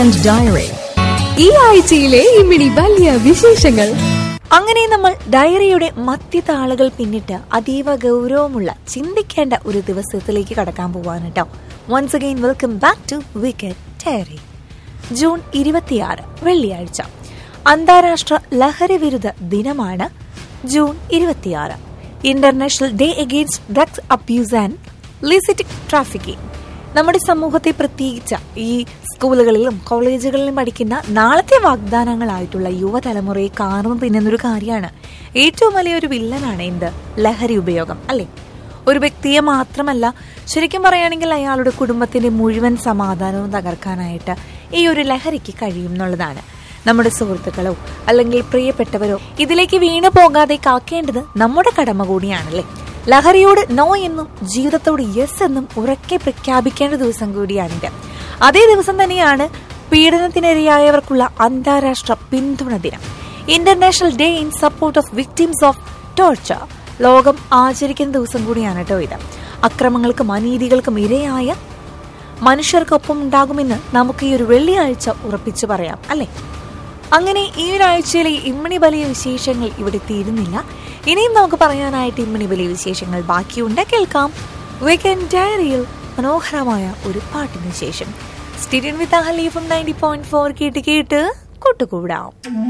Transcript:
weekend diary ഈ ആഴ്ചയിലെ ഇമ്മിണി വലിയ വിശേഷങ്ങൾ അങ്ങനെ നമ്മൾ ഡയറിയുടെ മധ്യതാളുകൾ പിന്നിട്ട് അതീവ ഗൗരവമുള്ള ചിന്തിക്കേണ്ട ഒരു ദിവസത്തിലേക്ക് കടക്കാൻ പോവാണ് കേട്ടോ once again welcome back to weekend diary June ഇരുപത്തിയാറ് വെള്ളിയാഴ്ച അന്താരാഷ്ട്ര ലഹരി വിരുദ്ധ ദിനമാണ് ജൂൺ ഇരുപത്തിയാറ് international day against drugs abuse and illicit trafficking നമ്മുടെ സമൂഹത്തെ പ്രത്യേകിച്ച് ഈ സ്കൂളുകളിലും കോളേജുകളിലും പഠിക്കുന്ന നാളത്തെ വാഗ്ദാനങ്ങളായിട്ടുള്ള യുവതലമുറയെ കാർന്നു തിന്നുന്നൊരു കാര്യമാണ് ഏറ്റവും വലിയൊരു വില്ലനാണ് എന്ത് ലഹരി ഉപയോഗം അല്ലേ ഒരു വ്യക്തിയെ മാത്രമല്ല ശരിക്കും പറയുകയാണെങ്കിൽ അയാളുടെ കുടുംബത്തിന്റെ മുഴുവൻ സമാധാനവും തകർക്കാനായിട്ട് ഈ ഒരു ലഹരിക്ക് കഴിയും എന്നുള്ളതാണ് നമ്മുടെ സുഹൃത്തുക്കളോ അല്ലെങ്കിൽ പ്രിയപ്പെട്ടവരോ ഇതിലേക്ക് വീണു പോകാതെ കാക്കേണ്ടത് നമ്മുടെ കടമ കൂടിയാണല്ലേ ലഹരിയോട് നോ എന്നും ജീവിതത്തോട് യെസ് എന്നും ഉറക്കെ പ്രഖ്യാപിക്കേണ്ട ദിവസം കൂടിയാണിത് അതേ ദിവസം തന്നെയാണ് പീഡനത്തിനിരയായവർക്കുള്ള അന്താരാഷ്ട്ര പിന്തുണ ദിനം international day in support of victims of torture ലോകം ആചരിക്കുന്ന ദിവസം കൂടിയാണ് കേട്ടോ ഇത് അക്രമങ്ങൾക്കും അനീതികൾക്കും ഇരയായ മനുഷ്യർക്കൊപ്പം ഉണ്ടാകുമെന്ന് നമുക്ക് ഈ ഒരു വെള്ളിയാഴ്ച ഉറപ്പിച്ചു പറയാം അല്ലേ അങ്ങനെ ഈ ഒരാഴ്ചയിലെ ഇമ്മണി വലിയ വിശേഷങ്ങൾ ഇവിടെ തീരുന്നില്ല ഇനിയും നമുക്ക് പറയാനായിട്ട് ഇമ്മണി വലിയ വിശേഷങ്ങൾ ബാക്കിയുണ്ട് കേൾക്കാം വീക്കെൻഡ് ഡയറിയിൽ മനോഹരമായ ഒരു പാട്ടിന് ശേഷം സ്റ്റീരിയൻ വിത്ത് ഹലീഫും നയൻറ്റി പോയിന്റ് ഫോർ കേട്ട് കേട്ട് കൂട്ടുകൂടാം